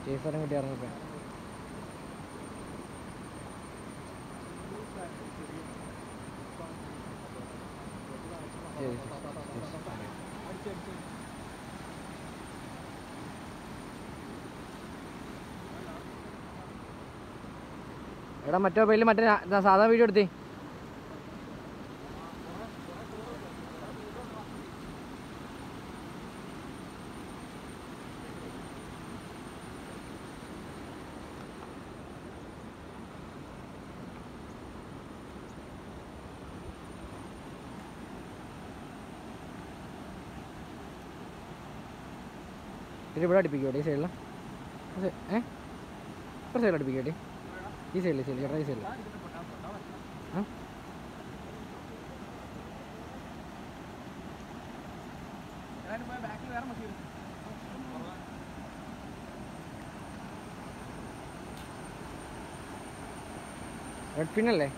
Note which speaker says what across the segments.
Speaker 1: ചേഫറും കിട്ടി ഇറങ്ങിപ്പോ ശരി ശരി, ശരി. എടാ മറ്റേ മൊബൈലിൽ മറ്റേ ഞാ- ഞാൻ സാധാ വീഡിയോ എടുത്തേ ഇത് ഇവിടെ അടുപ്പിക്കോട്ടെ ഈ സൈഡിൽ ഏ ഒരു സൈഡിൽ അടുപ്പിക്കോട്ടെ ഈ സൈഡിൽ സൈഡിൽ ചേട്ടാ ഈ സൈഡിൽ ആ റെഡ് പിൻ അല്ലേ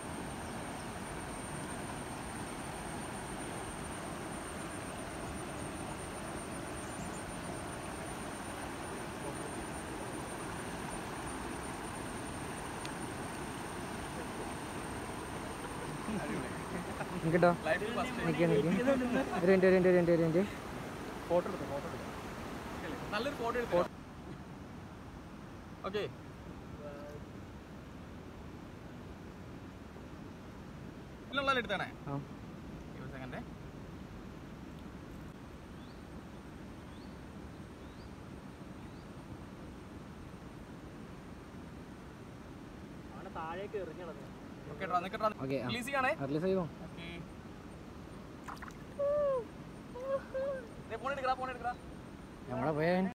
Speaker 1: നിൽക്കട്ടോ നിൽക്കുക നിൽക്കുക ഒരു മിനിറ്റ് ഒരു മിനിറ്റ് ഒരു മിനിറ്റ് ഒരു മിനിറ്റ്
Speaker 2: ഫോട്ടോ എടുത്തു ഫോട്ടോ എടുത്തു നല്ലൊരു ഫോട്ടോ എടുത്തു ഓക്കെ ഇതിലുള്ള എടുത്താണേ
Speaker 1: ആ
Speaker 2: ഇരുപത് സെക്കൻഡ്
Speaker 3: താഴേക്ക് എറിഞ്ഞത്
Speaker 2: ഓക്കെ കേട്ടോ നിൽക്കട്ടോ
Speaker 1: ഓക്കെ ആ
Speaker 2: റിലീസ് ചെയ്യണേ
Speaker 1: അറ്റ്ലീസ്റ്റ് ചെയ്യുമോ
Speaker 2: ഓക്കെ ഫോൺ എടുക്കടാ ഫോൺ എടുക്കടാ
Speaker 1: നമ്മളെ പോയാ